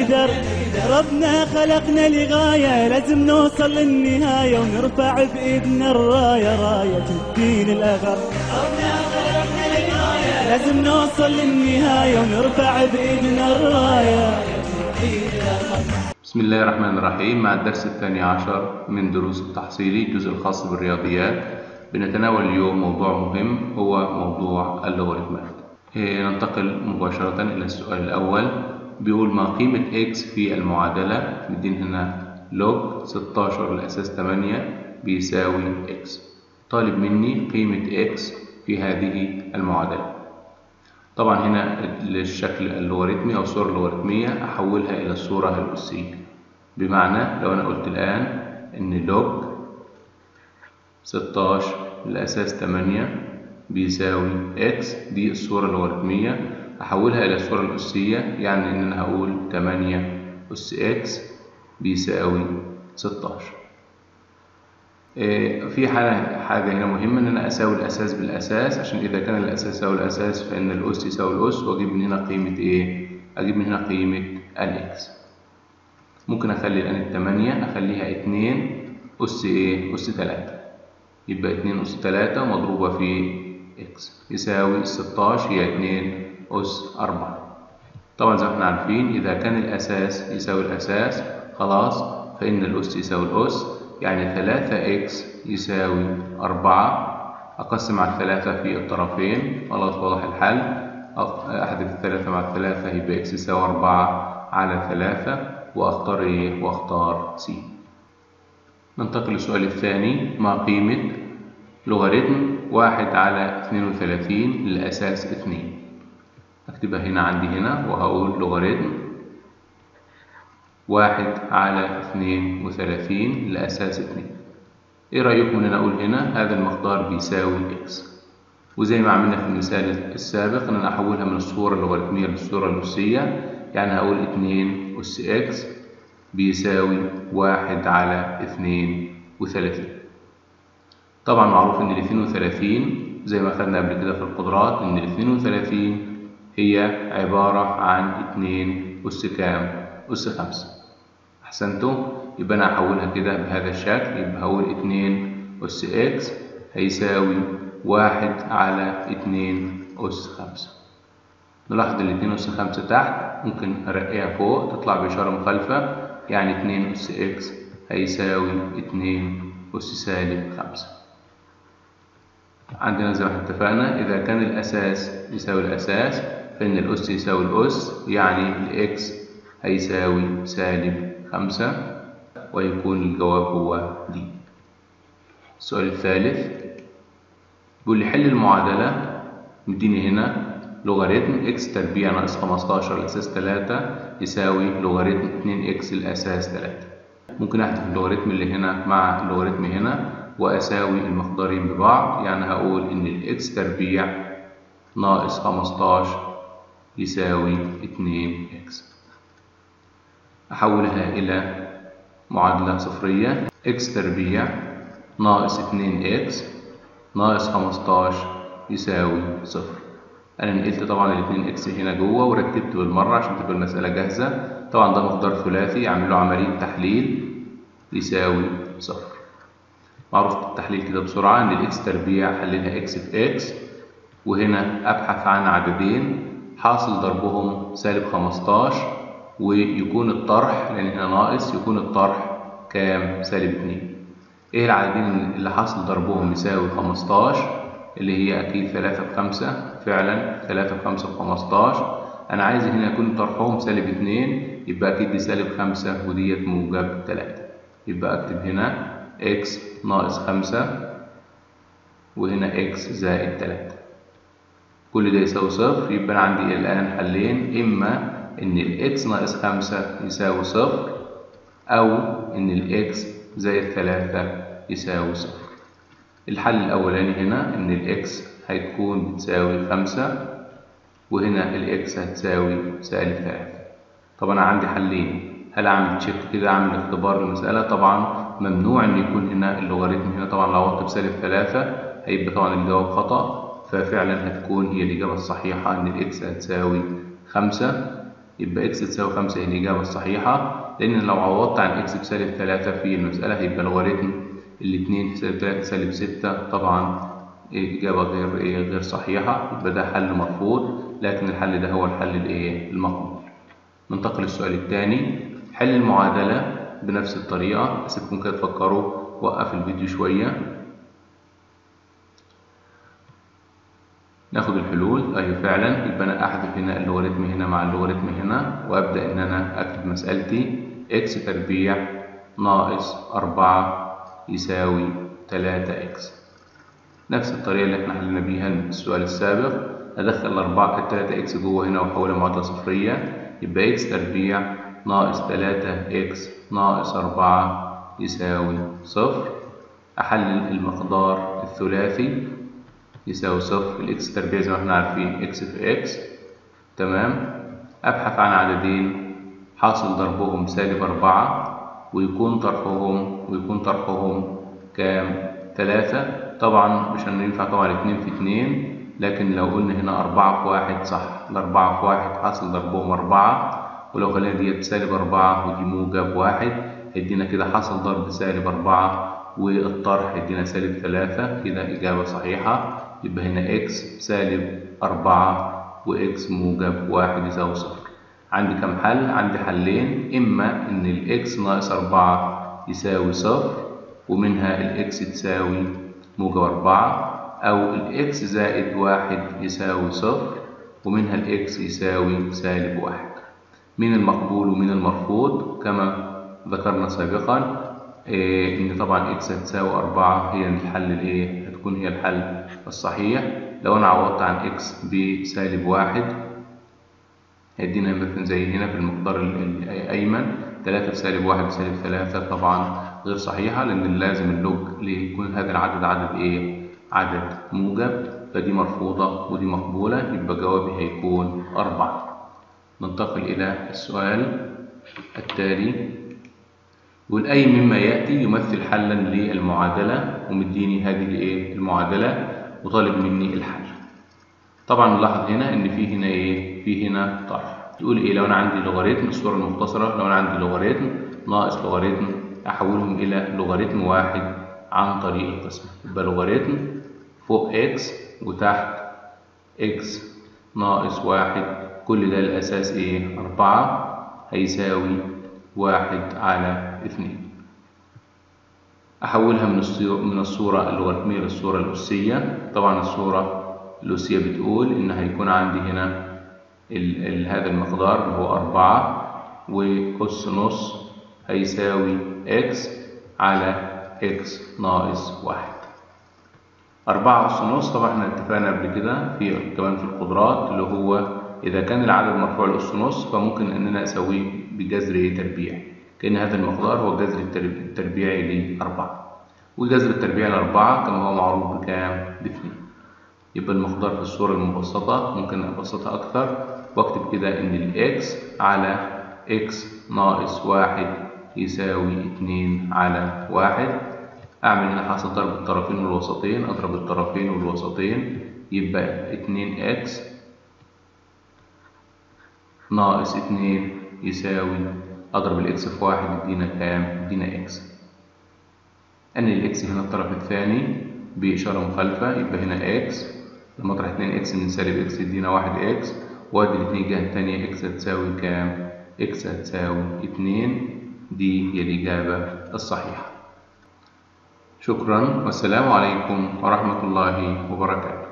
قدر ربنا خلقنا لغاية لازم نوصل للنهاية ونرفع بإيدنا الراية راية الدين الأغر ربنا خلقنا لغاية لازم نوصل للنهاية ونرفع بإيدنا الراية بسم الله الرحمن الرحيم مع الدرس الثاني عشر من دروس التحصيلي الجزء الخاص بالرياضيات بنتناول اليوم موضوع مهم هو موضوع اللوغاريتمات إيه، ننتقل مباشرة إلى السؤال الأول بيقول ما قيمة x في المعادلة مدين هنا لوج 16 الأساس 8 بيساوي x طالب مني قيمة x في هذه المعادلة طبعا هنا الشكل اللوغاريتمي أو الصورة اللوغاريتمية أحولها إلى الصورة الأسية بمعنى لو أنا قلت الآن إن لوج 16 الأساس 8 بيساوي x دي الصورة اللوغاريتمية أحولها إلى الصورة الأسية يعني إن أنا هقول 8 أس x بيساوي 16 إيه، في حاجة حاجة هنا مهمة إن أنا أساوي الأساس بالأساس عشان إذا كان الأساس يساوي الأساس فإن الأس يساوي الأس وأجيب من هنا قيمة إيه؟ أجيب من هنا قيمة الإكس ممكن أخلي الآن التمانية أخليها اتنين أس إيه؟ أس تلاتة يبقى اتنين أس تلاتة مضروبة في إكس يساوي الستاش هي اتنين أس أربعة طبعا زي ما احنا عارفين إذا كان الأساس يساوي الأساس خلاص فإن الأس يساوي الأس يعني ثلاثة إكس يساوي أربعة أقسم على الثلاثة في الطرفين خلاص واضح الحل أحذف الثلاثة مع الثلاثة يبقى إكس يساوي أربعة على ثلاثة وأختار إيه وأختار سي ننتقل للسؤال الثاني ما قيمة لوغاريتم واحد على اثنين وثلاثين للأساس اثنين أكتبها هنا عندي هنا وهقول لوغاريتم واحد على اثنين وثلاثين لأساس اثنين إيه رأيكم إن أنا أقول هنا هذا المقدار بيساوي إكس وزي ما عملنا في المثال السابق إن أنا أحولها من الصورة اللوغاريتمية للصورة الأسية يعني هقول اتنين أس إكس بيساوي واحد على اثنين وثلاثين طبعا معروف إن الاثنين وثلاثين زي ما أخدنا قبل كده في القدرات إن الاثنين وثلاثين هي عبارة عن اتنين أس كام؟ أس خمسة أحسنتم؟ يبقى أنا هحولها كده بهذا الشكل يبقى هقول اتنين أس إكس هيساوي واحد على اتنين أس خمسة نلاحظ الاتنين أس خمسة تحت ممكن أرقيها فوق تطلع بإشارة مخالفة يعني اتنين أس إكس هيساوي اتنين أس سالب خمسة عندنا زي ما احنا اتفقنا إذا كان الأساس يساوي الأساس فإن الأس يساوي الأس يعني الإكس هيساوي سالب خمسة ويكون الجواب هو دي السؤال الثالث بيقول لي حل المعادلة مديني هنا لوغاريتم اكس تربيع ناقص 15 الأساس 3 يساوي لوغاريتم 2 اكس الأساس 3 ممكن أحذف اللوغاريتم اللي هنا مع اللوغاريتم هنا وأساوي المقدارين ببعض يعني هقول إن الإكس تربيع ناقص 15 يساوي 2 إكس أحولها إلى معادلة صفرية إكس تربيع ناقص 2 إكس ناقص 15 يساوي صفر أنا نقلت طبعا ال 2 إكس هنا جوه ورتبت بالمرة عشان تبقى المسألة جاهزة طبعا ده مقدار ثلاثي أعمل له عملية تحليل يساوي صفر معروف التحليل كده بسرعة إن الإكس تربيع حللها إكس في إكس وهنا أبحث عن عددين حاصل ضربهم سالب 15 ويكون الطرح لأن هنا ناقص يكون الطرح كام؟ سالب 2 إيه العددين اللي حاصل ضربهم يساوي 15 اللي هي أكيد 3 في 5 فعلا 3 في 5 في 15 أنا عايز هنا يكون طرحهم سالب 2 يبقى أكيد دي سالب 5 وديت موجب 3 يبقى أكتب هنا x ناقص 5 وهنا x زائد 3 كل ده يساوي صفر يبقى أنا عندي الآن حلين إما إن الإكس ناقص خمسة يساوي صفر أو إن الإكس زائد ثلاثة يساوي صفر الحل الأولاني هنا إن الإكس هتكون بتساوي خمسة وهنا الإكس هتساوي سالب ثلاثة طبعا أنا عندي حلين هل أعمل تشيك كده أعمل اختبار للمسألة طبعا ممنوع إن يكون هنا اللوغاريتم هنا طبعا لو عوضت بسالب ثلاثة هيبقى طبعا الجواب خطأ ففعلا هتكون هي الإجابة الصحيحة إن الإكس هتساوي خمسة يبقى إكس تساوي خمسة هي الإجابة الصحيحة لأن لو عوضت عن إكس بسالب ثلاثة في المسألة هيبقى لوغاريتم الاتنين في سالب تلاتة سالب ستة طبعا إجابة غير إيه غير صحيحة يبقى ده حل مرفوض لكن الحل ده هو الحل الإيه المقبول ننتقل للسؤال الثاني حل المعادلة بنفس الطريقة أسيبكم كده تفكروا وقف الفيديو شوية ناخد الحلول أيوة فعلا يبقى أنا أحذف هنا اللوغاريتم هنا مع اللوغاريتم هنا وأبدأ إن أنا أكتب مسألتي إكس تربيع ناقص أربعة يساوي تلاتة إكس نفس الطريقة اللي احنا حلينا بيها السؤال السابق أدخل الأربعة التلاتة إكس جوه هنا وأحولها معادلة صفرية يبقى إكس تربيع ناقص تلاتة إكس ناقص أربعة يساوي صفر أحلل المقدار الثلاثي يساوي صفر الإكس تربيع زي ما احنا عارفين إكس في إكس تمام أبحث عن عددين حاصل ضربهم سالب أربعة ويكون طرحهم ويكون طرحهم كام تلاتة طبعا مش هينفع طبعا اتنين في اتنين لكن لو قلنا هنا أربعة في واحد صح الأربعة في واحد حاصل ضربهم أربعة ولو خلينا ديت سالب أربعة ودي موجب واحد هيدينا كده حاصل ضرب سالب أربعة والطرح هيدينا سالب ثلاثة كده إجابة صحيحة يبقى هنا إكس سالب أربعة وإكس موجب واحد يساوي صفر عندي كم حل؟ عندي حلين إما إن الإكس ناقص أربعة يساوي صفر ومنها الإكس تساوي موجب أربعة أو الإكس زائد واحد يساوي صفر ومنها الإكس يساوي سالب واحد من المقبول ومن المرفوض كما ذكرنا سابقا إيه إن طبعا إكس هتساوي أربعة هي الحل الإيه هتكون هي الحل الصحيح لو أنا عوضت عن إكس بسالب واحد هيدينا مثلا زي هنا في المقدار الأيمن تلاتة بسالب واحد بسالب ثلاثة طبعا غير صحيحة لأن لازم اللوج ليكون هذا العدد عدد إيه عدد موجب فدي مرفوضة ودي مقبولة يبقى جوابي هيكون أربعة ننتقل إلى السؤال التالي يقول أي مما يأتي يمثل حلا للمعادلة ومديني هذه الإيه المعادلة وطالب مني الحل طبعا نلاحظ هنا إن في هنا إيه في هنا طرح تقول إيه لو أنا عندي لوغاريتم الصورة المختصرة لو أنا عندي لوغاريتم ناقص لوغاريتم أحولهم إلى لوغاريتم واحد عن طريق القسمة يبقى لوغاريتم فوق إكس وتحت إكس ناقص واحد كل ده الأساس إيه أربعة هيساوي واحد على اثنين أحولها من الصورة من الصورة اللوغاريتمية للصورة الأسية طبعا الصورة الأسية بتقول إن هيكون عندي هنا ال ال هذا المقدار اللي هو أربعة وأس نص هيساوي إكس على إكس ناقص واحد أربعة أس نص طبعا احنا اتفقنا قبل كده في كمان في القدرات اللي هو إذا كان العدد مرفوع لأس نص فممكن إننا أسويه بجذر إيه تربيع كأن هذا المقدار هو الجذر التربيعي لأربعة والجذر التربيعي لأربعة كما هو معروف بكام؟ باثنين يبقى المقدار في الصورة المبسطة ممكن أبسطها أكثر وأكتب كده إن الإكس على إكس ناقص واحد يساوي اتنين على واحد أعمل هنا حاصل ضرب الطرفين والوسطين أضرب الطرفين والوسطين يبقى اتنين إكس ناقص اتنين يساوي أضرب الإكس في واحد يدينا كام؟ يدينا إكس أنقل الإكس هنا الطرف الثاني بإشارة مخالفة يبقى هنا إكس لما أطرح اتنين إكس من سالب إكس يدينا واحد إكس وأدي الاتنين الجهة التانية إكس هتساوي كام؟ إكس هتساوي اتنين دي هي الإجابة الصحيحة شكرا والسلام عليكم ورحمة الله وبركاته